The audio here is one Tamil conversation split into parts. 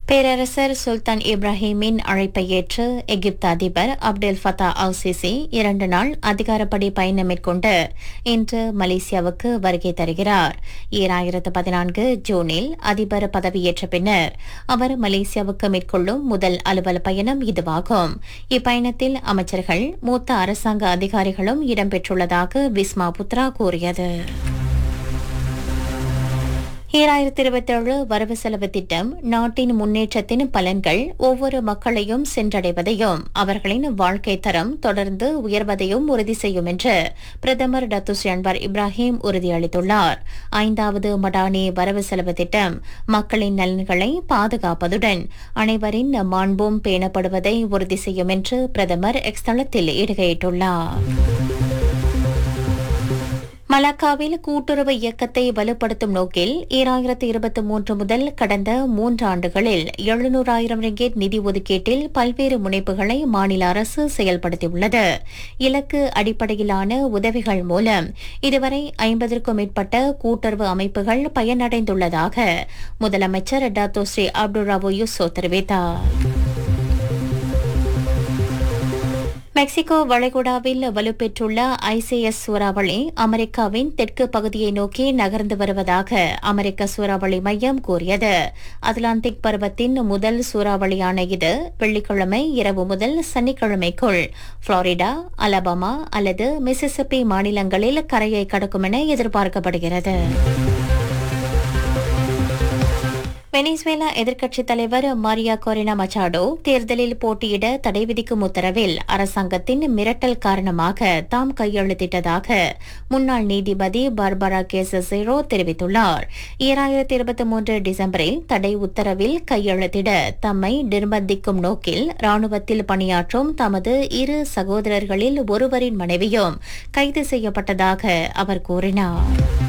பேரரசர் சுல்தான் இப்ராஹிமின் அழைப்பை ஏற்று எகிப்து அதிபர் அப்டெல் ஃபத்தா அல் சிசி இரண்டு நாள் அதிகாரப்படி பயணம் மேற்கொண்டு இன்று மலேசியாவுக்கு வருகை தருகிறார் ஈராயிரத்து பதினான்கு ஜூனில் அதிபர் பதவியேற்ற பின்னர் அவர் மலேசியாவுக்கு மேற்கொள்ளும் முதல் அலுவல் பயணம் இதுவாகும் இப்பயணத்தில் அமைச்சர்கள் மூத்த அரசாங்க அதிகாரிகளும் இடம்பெற்றுள்ளதாக விஸ்மா புத்ரா கூறியது ஈராயிரத்தி இருபத்தேழு வரவு செலவு திட்டம் நாட்டின் முன்னேற்றத்தின் பலன்கள் ஒவ்வொரு மக்களையும் சென்றடைவதையும் அவர்களின் வாழ்க்கை தரம் தொடர்ந்து உயர்வதையும் உறுதி செய்யும் என்று பிரதமர் டத்துஸ்ரீ அன்வார் இப்ராஹிம் உறுதியளித்துள்ளார் ஐந்தாவது மடானி வரவு செலவு திட்டம் மக்களின் நலன்களை பாதுகாப்பதுடன் அனைவரின் மாண்பும் பேணப்படுவதை உறுதி செய்யும் என்று பிரதமர் எக்ஸ் தளத்தில் இடுகையிட்டுள்ளார் மலாக்காவில் கூட்டுறவு இயக்கத்தை வலுப்படுத்தும் நோக்கில் ஈராயிரத்து இருபத்தி மூன்று முதல் கடந்த மூன்று ஆண்டுகளில் எழுநூறாயிரம் ரிங்கெட் நிதி ஒதுக்கீட்டில் பல்வேறு முனைப்புகளை மாநில அரசு செயல்படுத்தியுள்ளது இலக்கு அடிப்படையிலான உதவிகள் மூலம் இதுவரை ஐம்பதற்கும் மேற்பட்ட கூட்டுறவு அமைப்புகள் பயனடைந்துள்ளதாக முதலமைச்சர் டாத்தோ ஸ்ரீ அப்துல் ராவோ யூசோ தெரிவித்தார் மெக்சிகோ வளைகுடாவில் வலுப்பெற்றுள்ள ஐசிஎஸ் சூறாவளி அமெரிக்காவின் தெற்கு பகுதியை நோக்கி நகர்ந்து வருவதாக அமெரிக்க சூறாவளி மையம் கூறியது அட்லாந்திக் பருவத்தின் முதல் சூறாவளியான இது வெள்ளிக்கிழமை இரவு முதல் சனிக்கிழமைக்குள் புளோரிடா அலபாமா அல்லது மிசிசிப்பி மாநிலங்களில் கரையை கடக்கும் என எதிர்பார்க்கப்படுகிறது வெனிசுவேலா எதிர்க்கட்சித் தலைவர் மாரியா கொரினா மச்சாடோ தேர்தலில் போட்டியிட தடை விதிக்கும் உத்தரவில் அரசாங்கத்தின் மிரட்டல் காரணமாக தாம் கையெழுத்திட்டதாக முன்னாள் நீதிபதி பார்பரா கேசஸேரோ தெரிவித்துள்ளார் ஈராயிரத்தி இருபத்தி மூன்று டிசம்பரில் தடை உத்தரவில் கையெழுத்திட தம்மை நிர்பந்திக்கும் நோக்கில் ராணுவத்தில் பணியாற்றும் தமது இரு சகோதரர்களில் ஒருவரின் மனைவியும் கைது செய்யப்பட்டதாக அவர் கூறினார்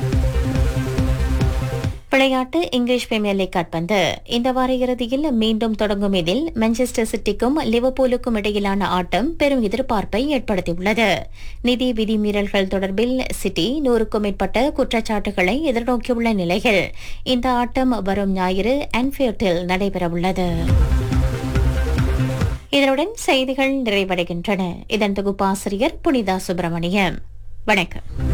விளையாட்டு இங்கிலீஷ் பிரீமியர் லீக் காட்பந்து இந்த வார இறுதியில் மீண்டும் தொடங்கும் இதில் மான்செஸ்டர் சிட்டிக்கும் லிவர்பூலுக்கும் இடையிலான ஆட்டம் பெரும் எதிர்பார்ப்பை ஏற்படுத்தியுள்ளது நிதி விதிமீறல்கள் தொடர்பில் சிட்டி நூறுக்கும் மேற்பட்ட குற்றச்சாட்டுகளை எதிர்நோக்கியுள்ள நிலையில் இந்த ஆட்டம் வரும் ஞாயிறு ஆன்ஃபீல்டில் நடைபெறவுள்ளது இதனுடன் செய்திகள் நிறைவடைகின்றன இதன் தொகுப்பாசிரியர் புனிதா சுப்பிரமணியம் வணக்கம்